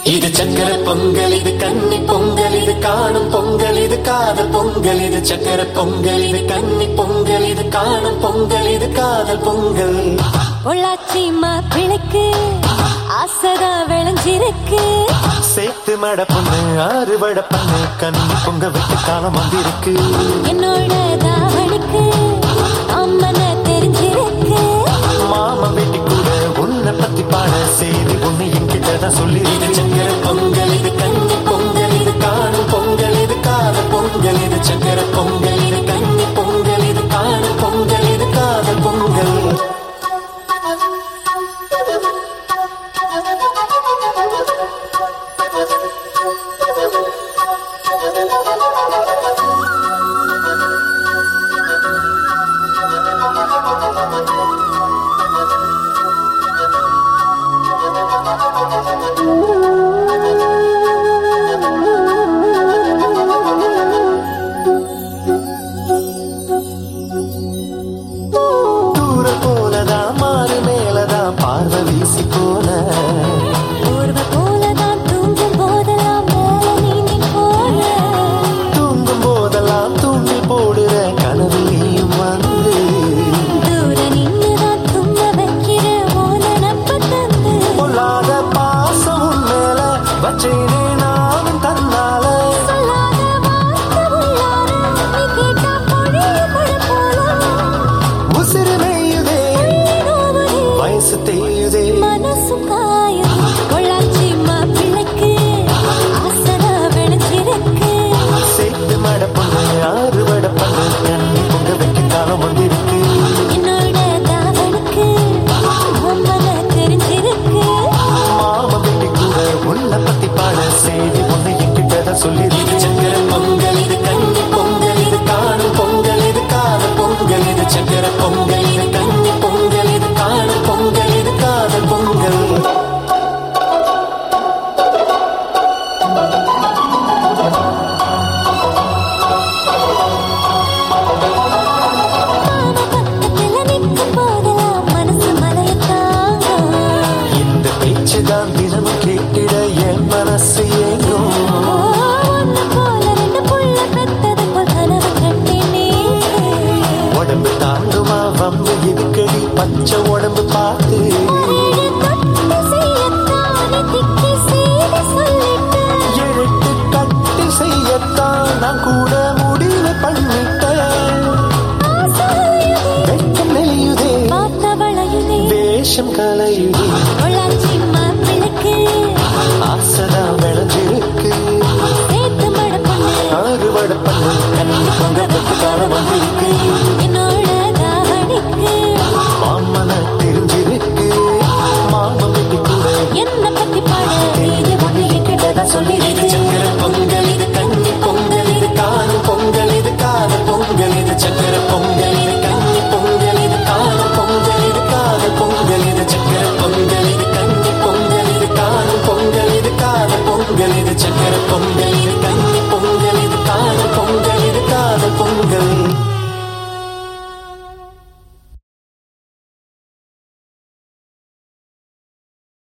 இது சக்கர பொங்கல் இது கன்னி பொங்கல் இது காணும் பொங்கல் இது காதல் பொங்கல் இது சக்கர பொங்கல் இது கன்னி பொங்கல் இது காணும் பொங்கல் இது காதல் பொங்கல் பொள்ளாச்சி மாப்பிளைக்கு ஆசைதா விளைஞ்சிருக்கு சேத்து மட பொண்ணு ஆறு வட பண்ணு கண்ணி பொங்க விட்டு காலம் வந்திருக்கு என்னோட தாவணிக்கு அம்மன தெரிஞ்சிருக்கு மாமா வெட்டி கூட உன்னை பத்தி பாட செய்தி ஒண்ணு என்கிட்ட தான் சொல்லி இது சக்கர பொங்கல் இது கன்னி பொங்கல் இது காணும் பொங்கல் இது காதல் பொங்கல் இது சக்கர பொங்கல் இது கன்னி பொங்கல் இது காணும் பொங்கல் இது காதல் பொங்கல் தூர போலதான் மாறு மேலதான் பார்வை வீசி போன ஊர்வ போலதான் தூங்கும் போதெல்லாம் மேல நீ போற தூங்கும் போதெல்லாம் தூண்டி போடுற கனவு நீயும் வந்து தூர நின்னுதான் தும்ப வைக்கிற ஓன நப்ப தந்து பொல்லாத பாசம் உன் மேல வச்சேனே நானும் தன்னால சொல்லாத வார்த்தை உள்ளார நீ கேட்டா பொழிய மழை போல உசிறு மேயுதே நோவுதே வயசு தேயுதே மனசும் காயும் பொள்ளாச்சி மாப்பிள்ளைக்கு ஆசைதா விளைஞ்சிருக்கு சேர்த்து மட பொண்ணு ஆறு வட பண்ணு கண்ணி பொங்க வைக்க காலம் வந்திருக்கு என்னோட தாவனுக்கு அம்மன தெரிஞ்சிருக்கு மாமா வெட்டி கூட உன்னை பத்தி பாட செய்தி ஒண்ணு என்கிட்ட தான் சொல்லி இது சக்கர பொங்கல் இது கன்னி பொங்கல் இது காணும் பொங்கல் இது காதல் பொங்கல் இது சக்கர பொங்கல் இது கன்னி பொங்கல் இது காணும் பொங்கல் இது காதல் பொங்கல் பக்கத்துல நிற்கும் போதெல்லாம் மனசு மலைய தாங்கும் இந்த பேச்சு தான் தினமும் கேட்டிட என் மனசு ஏங்கும் ஒன்னு போல ரெண்டு புள்ள பெத்தது போல் கனவு கண்டேனே உடம்பு தாங்குமா வம்பு இதுக்கடி பச்சை உடம்பு பார்த்து ஏழு தொட்டு செய்யத்தானே திக்கி செய்தி சொல்லிட்டு எழுத்து கட்டி செய்யத்தான் நான் கூட முடிவு பண்ணிட்டேன் ஆசாயுதே வெட்கம் நெளியுதே பார்த்தவளையுதே வேஷம் கலையுதே பொள்ளாச்சி மாப்பிள்ளைக்கு ஆசைதான் விளைஞ்சிருக்கு சேர்த்து மழை பொண்ணு ஆறு வட பண்ணு கண்ணி பொங்க பத்து காலம் வந்து